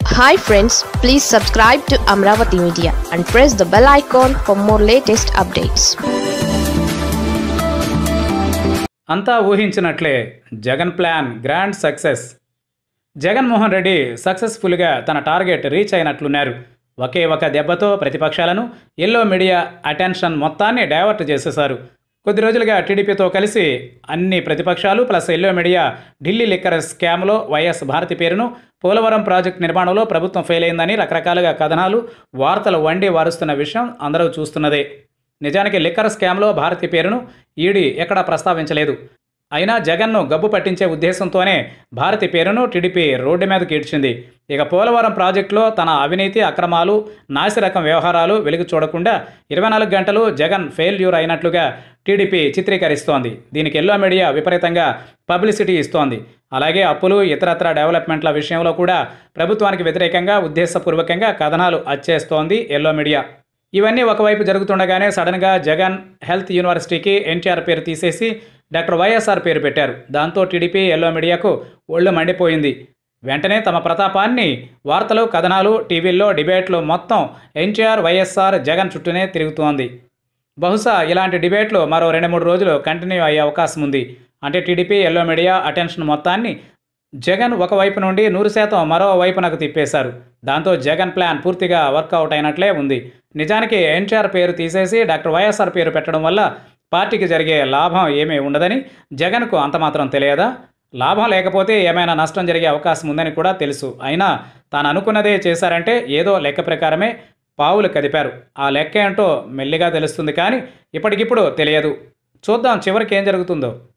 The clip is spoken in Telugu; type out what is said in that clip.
hi friends please subscribe to Amaravati media and press the bell icon for more latest updates అంతా ఊహించినట్లే Jagan plan grand success Jaganmohan Reddy సక్సెస్ఫుల్గా తన టార్గెట్ రీచ్ అయినట్లున్నారు ఒకే ఒక దెబ్బతో ప్రతిపక్షాలను ఎల్లో మీడియా అటెన్షన్ మొత్తాన్ని డైవర్ట్ చేసేశారు కొద్ది రోజులుగా టీడీపీతో కలిసి అన్ని ప్రతిపక్షాలు plus yellow media Delhi liquor స్కామ్లో వైఎస్ భారతి పేరును పోలవరం ప్రాజెక్టు నిర్మాణంలో ప్రభుత్వం ఫెయిల్ అయిందని రకరకాలుగా కథనాలు వార్తలు వండి వారుస్తున్న విషయం అందరూ చూస్తున్నదే నిజానికి లిక్కర్ స్కామ్లో భారతి పేరును ఈడీ ఎక్కడా ప్రస్తావించలేదు అయినా జగన్ను గబ్బు పట్టించే ఉద్దేశంతోనే భారతి పేరును టీడీపీ రోడ్డు మీదకి ఈడ్చింది ఇక పోలవరం ప్రాజెక్టులో తన అవినీతి అక్రమాలు నాసిరకం వ్యవహారాలు వెలుగు చూడకుండా ఇరవై నాలుగు గంటలు జగన్ ఫెయిల్యూర్ అయినట్లుగా టీడీపీ చిత్రీకరిస్తోంది దీనికి ఎల్లో మీడియా విపరీతంగా పబ్లిసిటీ ఇస్తోంది అలాగే అప్పులు ఇతరత్ర డెవలప్మెంట్ల విషయంలో కూడా ప్రభుత్వానికి వ్యతిరేకంగా ఉద్దేశపూర్వకంగా కథనాలు అచ్చేస్తోంది ఎల్లో మీడియా ఇవన్నీ ఒకవైపు జరుగుతుండగానే సడన్గా జగన్ హెల్త్ యూనివర్సిటీకి ఎన్టీఆర్ పేరు తీసేసి డాక్టర్ వైఎస్ఆర్ పేరు పెట్టారు దాంతో టీడీపీ ఎల్లో మీడియాకు ఒళ్ళు మండిపోయింది వెంటనే తమ ప్రతాపాన్ని వార్తలు కథనాలు టీవీల్లో డిబేట్లు మొత్తం ఎన్టీఆర్ వైఎస్ఆర్ జగన్ చుట్టూనే తిరుగుతోంది బహుశా ఇలాంటి డిబేట్లు మరో రెండు మూడు రోజులు కంటిన్యూ అయ్యే అవకాశం ఉంది అంటే టీడీపీ ఎల్లో మీడియా అటెన్షన్ మొత్తాన్ని జగన్ ఒకవైపు నుండి నూరు శాతం మరో వైపునకు తిప్పేశారు దాంతో జగన్ ప్లాన్ పూర్తిగా వర్కౌట్ అయినట్లే ఉంది నిజానికి ఎన్టీఆర్ పేరు తీసేసి డాక్టర్ వైఎస్ఆర్ పేరు పెట్టడం వల్ల పార్టీకి జరిగే లాభం ఏమీ ఉండదని జగన్కు అంతమాత్రం తెలియదా లాభం లేకపోతే ఏమైనా నష్టం జరిగే అవకాశం ఉందని కూడా తెలుసు అయినా తాను అనుకున్నదే చేశారంటే ఏదో లెక్క ప్రకారమే పావులు కదిపారు ఆ లెక్క ఏంటో మెల్లిగా తెలుస్తుంది కానీ ఇప్పటికిప్పుడు తెలియదు చూద్దాం చివరికి ఏం జరుగుతుందో